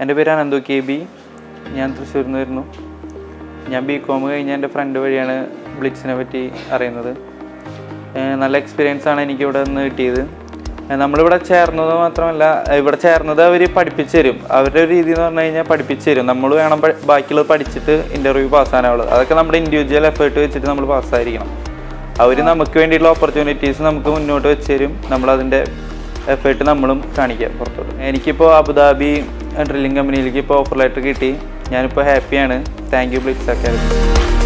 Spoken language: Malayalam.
എൻ്റെ പേര് അനന്തു കെ ബി ഞാൻ തൃശ്ശൂരിൽ നിന്ന് വരുന്നു ഞാൻ ബി കോം കഴിഞ്ഞ എൻ്റെ ഫ്രണ്ട് വഴിയാണ് ബ്ലിറ്റ്സിനെ പറ്റി അറിയുന്നത് ഏഹ് നല്ല എക്സ്പീരിയൻസ് ആണ് എനിക്ക് ഇവിടെ നിന്ന് കിട്ടിയത് ഏഹ് നമ്മളിവിടെ ചേർന്നത് മാത്രമല്ല ഏഹ് ഇവിടെ ചേർന്നത് അവർ പഠിപ്പിച്ചു തരും അവരുടെ ഒരു രീതി എന്ന് പറഞ്ഞു കഴിഞ്ഞാൽ പഠിപ്പിച്ചു തരും നമ്മൾ വേണം പ- ബാക്കിയുള്ളത് പഠിച്ചിട്ട് ഇൻ്റർവ്യൂ പാസ്സാകാനുള്ളത് അതൊക്കെ നമ്മുടെ ഇൻഡിവിജ്വൽ എഫേർട്ട് വെച്ചിട്ട് നമ്മൾ പാസ്സായിരിക്കണം അവർ നമുക്ക് വേണ്ടിയിട്ടുള്ള ഓപ്പർച്യൂണിറ്റീസ് നമുക്ക് മുന്നോട്ട് വെച്ച് തരും നമ്മളതിൻ്റെ എഫേർട്ട് നമ്മളും കാണിക്കാം പുറത്തോട്ട് എനിക്കിപ്പോൾ അബുദാബി ഡ്രില്ലിംഗ് കമ്പനിയിലേക്ക് ഇപ്പോൾ ഓഫർ ലെറ്റർ കിട്ടി ഞാനിപ്പോൾ ഹാപ്പിയാണ് താങ്ക് യു ബ്ലിറ്റ്സ് അക്കാദമി